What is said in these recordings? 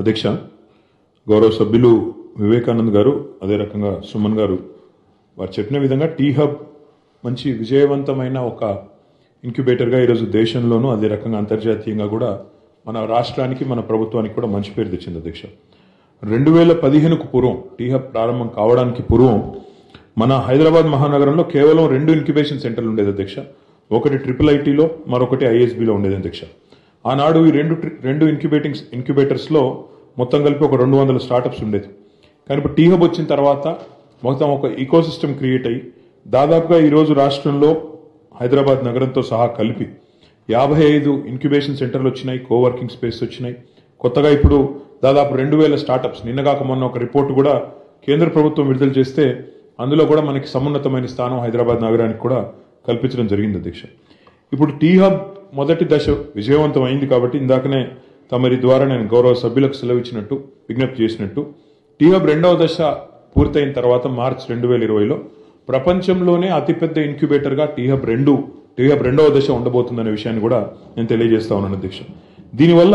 అధ్యక్ష గౌరవ సభ్యులు వివేకానంద్ గారు అదే రకంగా సుమన్ గారు వారు చెప్పిన విధంగా టీ హబ్ మంచి విజయవంతమైన ఒక ఇంక్యుబేటర్గా ఈరోజు దేశంలోనూ అదే రకంగా అంతర్జాతీయంగా కూడా మన రాష్ట్రానికి మన ప్రభుత్వానికి కూడా మంచి పేరు తెచ్చింది అధ్యక్ష రెండు వేల పదిహేనుకు పూర్వం టీ హబ్ ప్రారంభం కావడానికి పూర్వం మన హైదరాబాద్ మహానగరంలో కేవలం రెండు ఇంక్యుబేషన్ సెంటర్లు ఉండేది అధ్యక్ష ఒకటి ట్రిపుల్ ఐటీలో మరొకటి ఐఎస్బిలో ఉండేది అధ్యక్ష ఆనాడు ఈ రెండు ట్రి- రెండు ఇంక్యుబేటింగ్ ఇంక్యుబేటర్స్లో మొత్తం కలిపి ఒక రెండు వందల స్టార్టప్స్ ఉండేది కానీ ఇప్పుడు టీ హబ్ వచ్చిన తర్వాత మొత్తం ఒక ఈకో సిస్టమ్ క్రియేట్ అయ్యి దాదాపుగా ఈరోజు రాష్ట్రంలో హైదరాబాద్ నగరంతో సహా కలిపి యాభై ఐదు ఇంక్యుబేషన్ సెంటర్లు వచ్చినాయి కోవర్కింగ్ స్పేస్ వచ్చినాయి కొత్తగా ఇప్పుడు దాదాపు రెండు వేల స్టార్టప్స్ నిన్నగాక మొన్న ఒక రిపోర్ట్ కూడా కేంద్ర ప్రభుత్వం విడుదల చేస్తే అందులో కూడా మనకి సమున్నతమైన స్థానం హైదరాబాద్ నగరానికి కూడా కల్పించడం జరిగింది అధ్యక్ష ఇప్పుడు టీ హబ్ మొదటి దశ విజయవంతం అయింది కాబట్టి ఇందాకనే తమరి ద్వారా నేను గౌరవ సభ్యులకు సెలవిచ్చినట్టు విజ్ఞప్తి చేసినట్టు టీ హబ్ రెండవ దశ పూర్తయిన తర్వాత మార్చ్ రెండు వేల ఇరవైలో ప్రపంచంలోనే అతిపెద్ద ఇంక్యుబేటర్గా టీ హబ్ రెండు టీ హబ్ రెండవ దశ ఉండబోతుందనే విషయాన్ని కూడా నేను తెలియజేస్తా ఉన్నాను అధ్యక్ష దీనివల్ల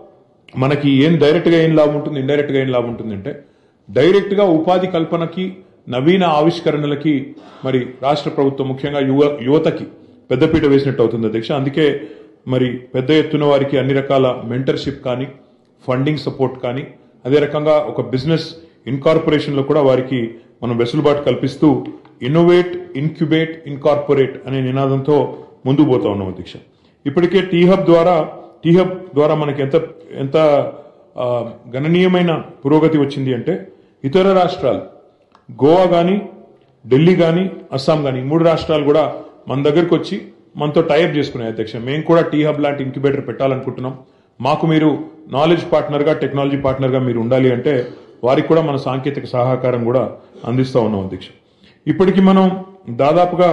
మనకి ఏం డైరెక్ట్గా ఏం లాభం ఉంటుంది ఇండైరెక్ట్గా ఏం లాభం ఉంటుంది అంటే డైరెక్ట్గా ఉపాధి కల్పనకి నవీన ఆవిష్కరణలకి మరి రాష్ట్ర ప్రభుత్వం ముఖ్యంగా యువ యువతకి పెద్దపీట వేసినట్టు అవుతుంది అధ్యక్ష అందుకే మరి పెద్ద ఎత్తున వారికి అన్ని రకాల మెంటర్షిప్ కానీ ఫండింగ్ సపోర్ట్ కానీ అదే రకంగా ఒక బిజినెస్ ఇన్కార్పొరేషన్లో కూడా వారికి మనం వెసులుబాటు కల్పిస్తూ ఇన్నోవేట్ ఇన్క్యుబేట్ ఇన్కార్పొరేట్ అనే నినాదంతో ముందుకు పోతా ఉన్నాం అధ్యక్ష ఇప్పటికే టీ హబ్ ద్వారా టీ హబ్ ద్వారా మనకి ఎంత ఎంత ఆ, గణనీయమైన పురోగతి వచ్చింది అంటే ఇతర రాష్ట్రాలు గోవా కానీ ఢిల్లీ కానీ అస్సాం కానీ ఈ మూడు రాష్ట్రాలు కూడా మన దగ్గరకు వచ్చి మనతో టైప్ చేసుకున్నాయి అధ్యక్ష మేము కూడా టీ హబ్ లాంటి ఇంక్యుబేటర్ పెట్టాలనుకుంటున్నాం మాకు మీరు నాలెడ్జ్ పార్ట్నర్గా టెక్నాలజీ పార్ట్నర్గా మీరు ఉండాలి అంటే వారికి కూడా మన సాంకేతిక సహకారం కూడా అందిస్తూ ఉన్నాం అధ్యక్ష ఇప్పటికి మనం దాదాపుగా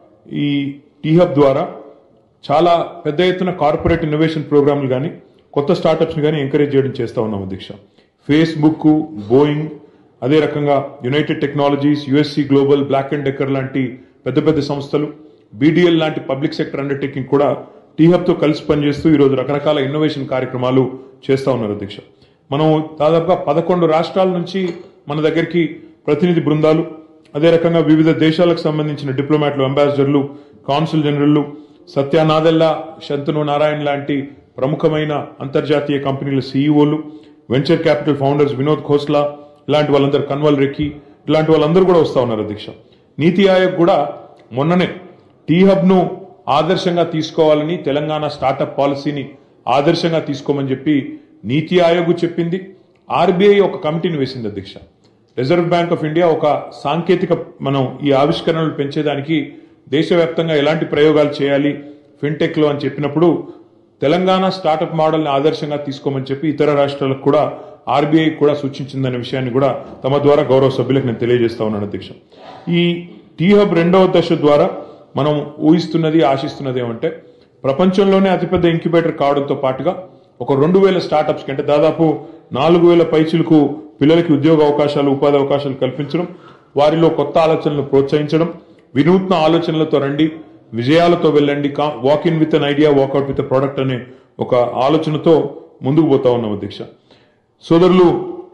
ఈ టీ హబ్ ద్వారా చాలా పెద్ద ఎత్తున కార్పొరేట్ ఇన్నోవేషన్ ప్రోగ్రాంలు కానీ కొత్త స్టార్టప్స్ కానీ ఎంకరేజ్ చేయడం చేస్తా ఉన్నాం అధ్యక్ష ఫేస్బుక్ బోయింగ్ అదే రకంగా United Technologies USC Global Black and Decker లాంటి పెద్ద పెద్ద సంస్థలు బీడీఎల్ లాంటి పబ్లిక్ సెక్టర్ అండర్టేకింగ్ కూడా టీ హబ్తో కలిసి పనిచేస్తూ ఈరోజు రకరకాల ఇన్నోవేషన్ కార్యక్రమాలు చేస్తా ఉన్నారు అధ్యక్ష మనం దాదాపుగా పదకొండు రాష్ట్రాల నుంచి మన దగ్గరికి ప్రతినిధి బృందాలు అదే రకంగా వివిధ దేశాలకు సంబంధించిన డిప్లొమాట్లు అంబాసిడర్లు కాన్సుల్ జనరల్లు సత్యానాదెల్లా శంతను నారాయణ లాంటి ప్రముఖమైన అంతర్జాతీయ కంపెనీల సీఈఓలు venture capital founders Vinod Khosla ఇలాంటి వాళ్ళందరూ కన్వల్ రెక్కి ఇలాంటి వాళ్ళందరూ కూడా వస్తా ఉన్నారు అధ్యక్ష నీతి ఆయోగ్ కూడా మొన్ననే టీ హబ్ ను ఆదర్శంగా తీసుకోవాలని తెలంగాణ స్టార్టప్ పాలసీని ఆదర్శంగా తీసుకోమని చెప్పి నీతి ఆయోగ్ చెప్పింది ఆర్బీఐ ఒక కమిటీని వేసింది అధ్యక్ష రిజర్వ్ బ్యాంక్ ఆఫ్ ఇండియా ఒక సాంకేతిక మనం ఈ ఆవిష్కరణలు పెంచేదానికి దేశవ్యాప్తంగా ఎలాంటి ప్రయోగాలు చేయాలి ఫిన్టెక్ లో అని చెప్పినప్పుడు తెలంగాణ స్టార్టప్ మోడల్ని ఆదర్శంగా తీసుకోమని చెప్పి ఇతర రాష్ట్రాలకు కూడా ఆర్బీఐ కూడా సూచించిందనే విషయాన్ని కూడా తమ ద్వారా గౌరవ సభ్యులకు నేను తెలియజేస్తా ఉన్నాను అధ్యక్ష ఈ టీ హబ్ రెండవ దశ ద్వారా మనం ఊహిస్తున్నది ఆశిస్తున్నది ఏమంటే ప్రపంచంలోనే అతిపెద్ద ఇంక్యుబేటర్ కావడంతో పాటుగా ఒక రెండు వేల స్టార్టప్స్ అంటే దాదాపు నాలుగు వేల పైచులకు పిల్లలకి ఉద్యోగ అవకాశాలు ఉపాధి అవకాశాలు కల్పించడం వారిలో కొత్త ఆలోచనలు ప్రోత్సహించడం వినూత్న ఆలోచనలతో రండి విజయాలతో వెళ్ళండి walk in with an idea walk out with product అనే ఒక ఆలోచనతో ముందుకు పోతా ఉన్నాం అధ్యక్ష సోదరులు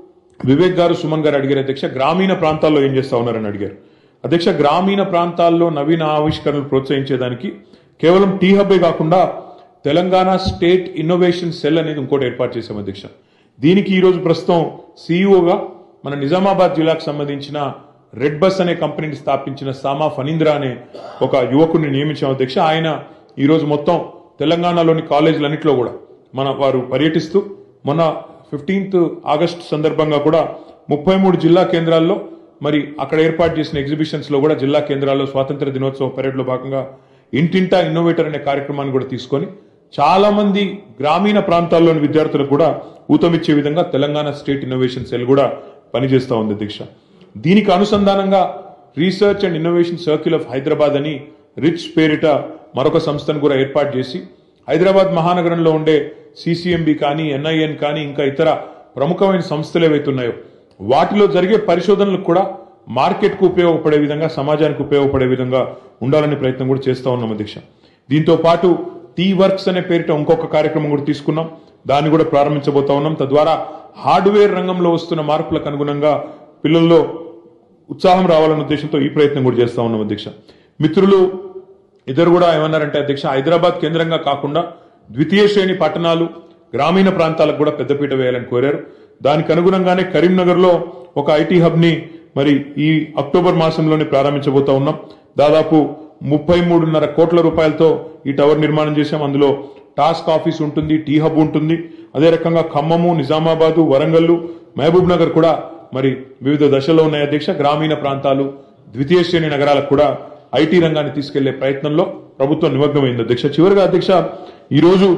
వివేక్ గారు సుమన్ గారు అడిగారు అధ్యక్ష గ్రామీణ ప్రాంతాల్లో ఏం చేస్తా ఉన్నారని అడిగారు అధ్యక్ష గ్రామీణ ప్రాంతాల్లో నవీన ఆవిష్కరణలు ప్రోత్సహించేదానికి కేవలం టీ హబ్బే కాకుండా తెలంగాణ స్టేట్ ఇన్నోవేషన్ సెల్ అనేది ఇంకోటి ఏర్పాటు చేశాం అధ్యక్ష దీనికి ఈ రోజు ప్రస్తుతం సీఈఓగా మన నిజామాబాద్ జిల్లాకు సంబంధించిన రెడ్ బస్ అనే కంపెనీని స్థాపించిన సామా ఫనీంద్ర అనే ఒక యువకుడిని నియమించాం అధ్యక్ష ఆయన ఈ రోజు మొత్తం తెలంగాణలోని కాలేజీలన్నింటిలో కూడా మన వారు పర్యటిస్తూ మొన్న ఫిఫ్టీన్త్ ఆగస్ట్ సందర్భంగా కూడా ముప్పై మూడు జిల్లా కేంద్రాల్లో మరి అక్కడ ఏర్పాటు చేసిన ఎగ్జిబిషన్స్ లో కూడా జిల్లా కేంద్రాల్లో స్వాతంత్ర దినోత్సవ పరేడ్ లో భాగంగా ఇంటింటా ఇన్నోవేటర్ అనే కార్యక్రమాన్ని కూడా తీసుకొని చాలా మంది గ్రామీణ ప్రాంతాల్లోని విద్యార్థులకు కూడా ఊతమిచ్చే విధంగా తెలంగాణ స్టేట్ ఇన్నోవేషన్ సెల్ కూడా పనిచేస్తా ఉంది దీక్ష దీనికి అనుసంధానంగా research and innovation circle of Hyderabad అని రిచ్ పేరిట మరొక సంస్థను కూడా ఏర్పాటు చేసి హైదరాబాద్ మహానగరంలో ఉండే సిసిఎంబి కానీ ఎన్ఐఎన్ కానీ ఇంకా ఇతర ప్రముఖమైన సంస్థలు ఏవైతే ఉన్నాయో వాటిలో జరిగే పరిశోధనలకు కూడా మార్కెట్కు ఉపయోగపడే విధంగా సమాజానికి ఉపయోగపడే విధంగా ఉండాలనే ప్రయత్నం కూడా చేస్తా ఉన్నాం అధ్యక్ష దీంతో పాటు టీ వర్క్స్ అనే పేరిట ఇంకొక కార్యక్రమం కూడా తీసుకున్నాం దాన్ని కూడా ప్రారంభించబోతా ఉన్నాం తద్వారా హార్డ్వేర్ రంగంలో వస్తున్న మార్పులకు అనుగుణంగా పిల్లల్లో ఉత్సాహం రావాలన్న ఉద్దేశంతో ఈ ప్రయత్నం కూడా చేస్తా ఉన్నాం అధ్యక్ష మిత్రులు ఇద్దరు కూడా ఏమన్నారంటే అధ్యక్ష హైదరాబాద్ కేంద్రంగా కాకుండా ద్వితీయ శ్రేణి పట్టణాలు గ్రామీణ ప్రాంతాలకు కూడా పెద్దపీట వేయాలని కోరారు దానికి అనుగుణంగానే కరీంనగర్లో ఒక ఐటీ హబ్ ని మరి ఈ అక్టోబర్ మాసంలోనే ప్రారంభించబోతా ఉన్నాం దాదాపు ముప్పై మూడున్నర కోట్ల రూపాయలతో ఈ టవర్ నిర్మాణం చేశాం అందులో టాస్క్ ఆఫీస్ ఉంటుంది టీ హబ్ ఉంటుంది అదే రకంగా ఖమ్మము నిజామాబాదు వరంగల్లు మహబూబ్ నగర్ కూడా మరి వివిధ దశల్లో ఉన్నాయి అధ్యక్ష గ్రామీణ ప్రాంతాలు ద్వితీయ శ్రేణి నగరాలకు కూడా ఐటీ రంగాన్ని తీసుకెళ్లే ప్రయత్నంలో ప్రభుత్వం నిమగ్నమైంది అధ్యక్ష చివరిగా అధ్యక్ష ఈరోజు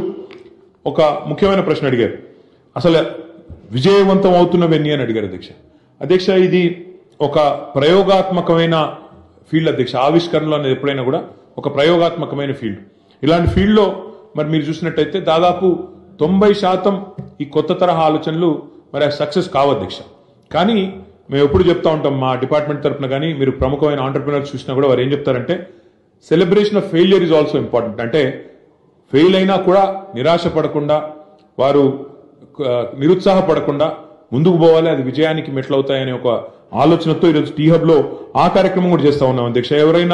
ఒక ముఖ్యమైన ప్రశ్న అడిగారు అసలు విజయవంతం అవుతున్నవన్నీ అని అడిగారు అధ్యక్ష అధ్యక్ష ఇది ఒక ప్రయోగాత్మకమైన ఫీల్డ్ అధ్యక్ష ఆవిష్కరణలు అనేది ఎప్పుడైనా కూడా ఒక ప్రయోగాత్మకమైన ఫీల్డ్ ఇలాంటి ఫీల్డ్లో మరి మీరు చూసినట్టయితే దాదాపు తొంభై శాతం ఈ కొత్త తరహా ఆలోచనలు మరి సక్సెస్ కావు అధ్యక్ష కానీ మేము ఎప్పుడు చెప్తా ఉంటాం మా డిపార్ట్మెంట్ తరపున కానీ మీరు ప్రముఖమైన ఆంటర్ప్రినర్స్ చూసినా కూడా వారు ఏం చెప్తారంటే celebration of failure is also important అంటే ఫెయిల్ అయినా కూడా నిరాశ పడకుండా వారు ఆ, నిరుత్సాహపడకుండా ముందుకు పోవాలి అది విజయానికి మెట్లవుతాయనే ఒక ఆలోచనతో ఈరోజు టీ హబ్ లో ఆ కార్యక్రమం కూడా చేస్తా ఉన్నాం అధ్యక్ష ఎవరైనా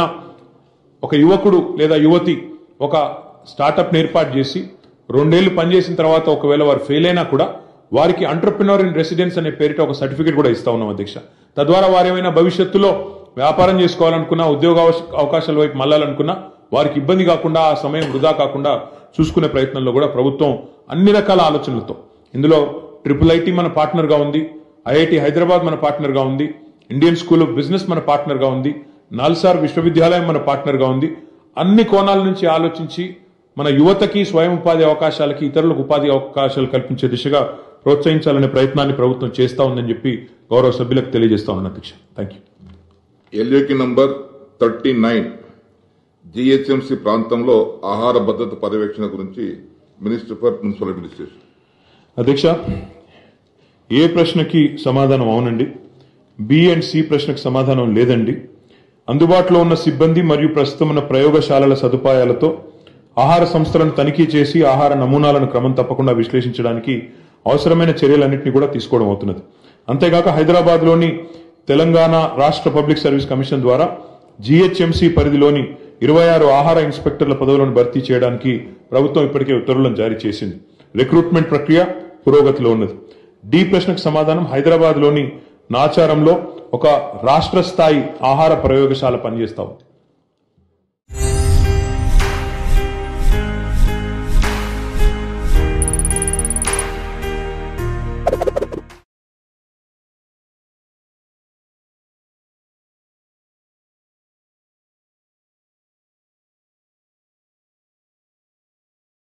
ఒక యువకుడు లేదా యువతి ఒక స్టార్టప్ ఏర్పాటు చేసి రెండేళ్లు పనిచేసిన తర్వాత ఒకవేళ వారు ఫెయిల్ అయినా కూడా వారికి అంటర్ప్రినర్ ఇన్ రెసిడెన్స్ అనే పేరిట ఒక సర్టిఫికేట్ కూడా ఇస్తా ఉన్నాం అధ్యక్ష తద్వారా వారు ఏమైనా భవిష్యత్తులో వ్యాపారం చేసుకోవాలనుకున్నా ఉద్యోగ అవశ- అవకాశాల వైపు మళ్ళాలనుకున్నా వారికి ఇబ్బంది కాకుండా ఆ సమయం వృధా కాకుండా చూసుకునే ప్రయత్నంలో కూడా ప్రభుత్వం అన్ని రకాల ఆలోచనలతో ఇందులో ట్రిపుల్ ఐటీ మన పార్ట్నర్ గా ఉంది ఐఐటి హైదరాబాద్ మన పార్ట్నర్ గా ఉంది ఇండియన్ స్కూల్ ఆఫ్ బిజినెస్ మన పార్ట్నర్ గా ఉంది నాల్సార్ విశ్వవిద్యాలయం మన పార్ట్నర్ గా ఉంది అన్ని కోణాల నుంచి ఆలోచించి మన యువతకి స్వయం ఉపాధి అవకాశాలకి ఇతరులకు ఉపాధి అవకాశాలు కల్పించే దిశగా ప్రోత్సహించాలనే ప్రయత్నాన్ని ప్రభుత్వం చేస్తా ఉందని చెప్పి గౌరవ సభ్యులకు తెలియజేస్తా ఉన్నాను అధ్యక్ష థ్యాంక్ యూ ఎల్ఏకి నంబర్ థర్టీ నైన్ జిహెచ్ఎంసి ప్రాంతంలో ఆహార భద్రత పర్యవేక్షణ గురించి మినిస్టర్ ఫర్ మున్సిపల్ అడ్మినిస్ట్రేషన్ అధ్యక్ష ఏ ప్రశ్నకి సమాధానం అవునండి బి అండ్ సి ప్రశ్నకు సమాధానం లేదండి అందుబాటులో ఉన్న సిబ్బంది మరియు ప్రస్తుతం ఉన్న ప్రయోగశాలల సదుపాయాలతో ఆహార సంస్థలను తనిఖీ చేసి ఆహార నమూనాలను క్రమం తప్పకుండా విశ్లేషించడానికి అవసరమైన చర్యలన్నింటినీ కూడా తీసుకోవడం అవుతున్నది అంతేగాక హైదరాబాద్లోని తెలంగాణ రాష్ట్ర పబ్లిక్ సర్వీస్ కమిషన్ ద్వారా జీహెచ్ఎంసీ పరిధిలోని ఇరవై ఆరు ఆహార ఇన్స్పెక్టర్ల పదవులను భర్తీ చేయడానికి ప్రభుత్వం ఇప్పటికే ఉత్తర్వులను జారీ చేసింది రిక్రూట్మెంట్ ప్రక్రియ పురోగతిలో ఉన్నది డి ప్రశ్నకు సమాధానం హైదరాబాద్ లోని నాచారంలో ఒక రాష్ట్ర స్థాయి ఆహార ప్రయోగశాల పనిచేస్తా ఉంది